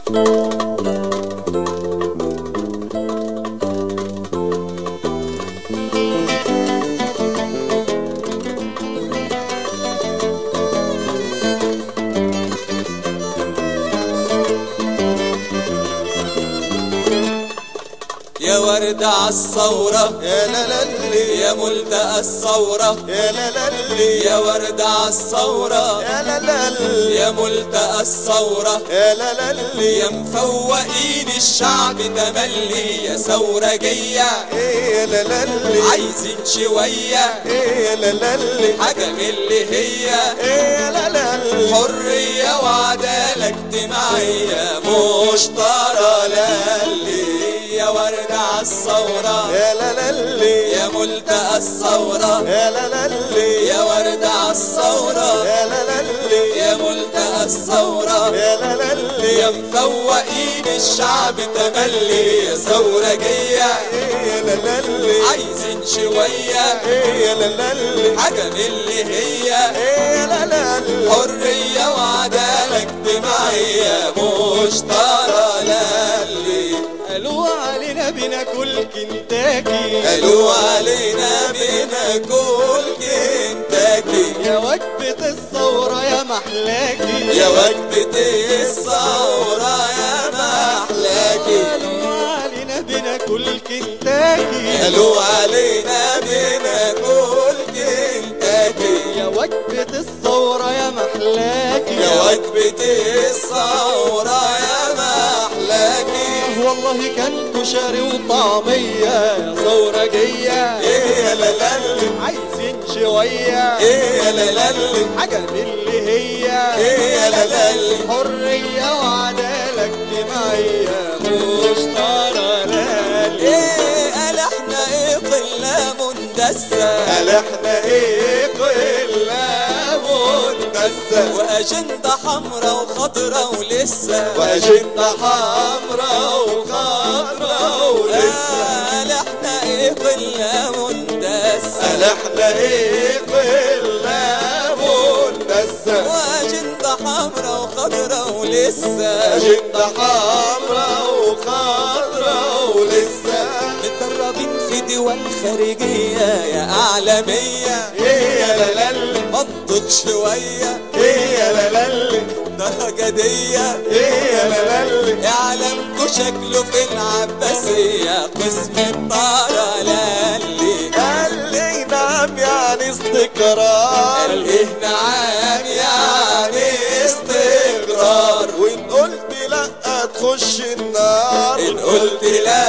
يا ورد عالثورة يا لا لا لي يا ملتقى الثورة يا لا لا لي يا ورد عالثورة يا لا لا لي يا ملتقى الثورة يا لا لا لي يا مفوقين الشعب تملي يا ثورة جاية إيه يا لا لا لي عايزين شوية إيه يا لا لا لي حاجة من اللي هي إيه يا لا لا لي حرية وعدالة اجتماعية مشترى للي يا ورد عالثورة يا لا لا لي يا ملتقى الثورة يا لا لا لي يا ورد عالثورة يا لا لا لي يا ملتقى الثورة يا لا لا لي يا مفوقين الشعب تملي يا ثورة جاية إيه يا لا لا لي عايزين شوية إيه يا لا لا لي حاجة من اللي هي إيه يا لا لا لي حرية وعدالة اجتماعية مشترى للي قالوا علينا بناكل كنتاكي قالوا علينا بناكل كنتاكي يا وجبة الثورة يا محلاكي يا وجبة الثورة يا محلاكي قالوا علينا بناكل كنتاكي قالوا علينا بناكل كنتاكي يا وجبة الثورة يا محلاكي يا وجبة الثورة يا محلاكي والله كان كشري وطعمية يا ثورة جاية ايه يا لالي عايزين شوية ايه يا لالي حاجة من اللي هي ايه يا لالي حرية وعدالة اجتماعية مشترى لالي ايه قال احنا ايه قلة مندسة قال احنا ايه قلة مندسة واجندة حمرا وخضرا ولسه واجندة حمرا وخضرا ولسه قال احنا ايه قلة مندسة قال احنا ايه قلة مندسة واجندة حمرا وخضرا ولسه أجندة حمرا وخضرا ولسه متدربين في دول خارجية يا أعلامية ايه يا لالي منطق شوية ايه يا لالي درجة دية ايه يا لالي اعلامكوا شكله في العباسية قسم الطارة للي قال لي نعم يعني استقرار قال ايه نعم يعني استقرار وان قلت لا تخش النار ان قلت لا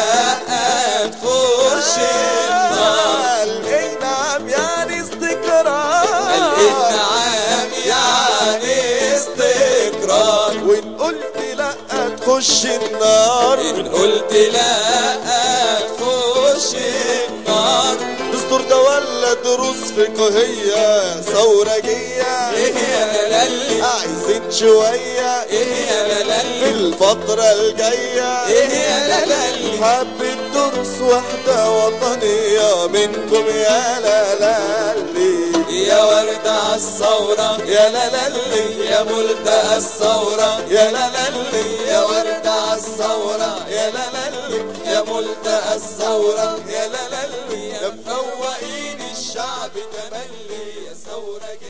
تخش النار قال ايه نعم يعني استقرار قال ايه نعم يعني استقرار وان قلت لا تخش النار ان قلت لا تخش النار دستور ده ولا دروس فقهية ثورة جية ايه يا لالي عايزين شوية ايه يا في لالي الفترة الجاية ايه يا لالي حبة دروس واحدة وطنية منكم يا لالي يا ورد عالثورة يا لالي يا ملتقى الثورة يا لالي يا ورد عالثورة يا لالي يا ملتقى الثورة يا لالي يا مفوقين الشعب تملي يا ثورة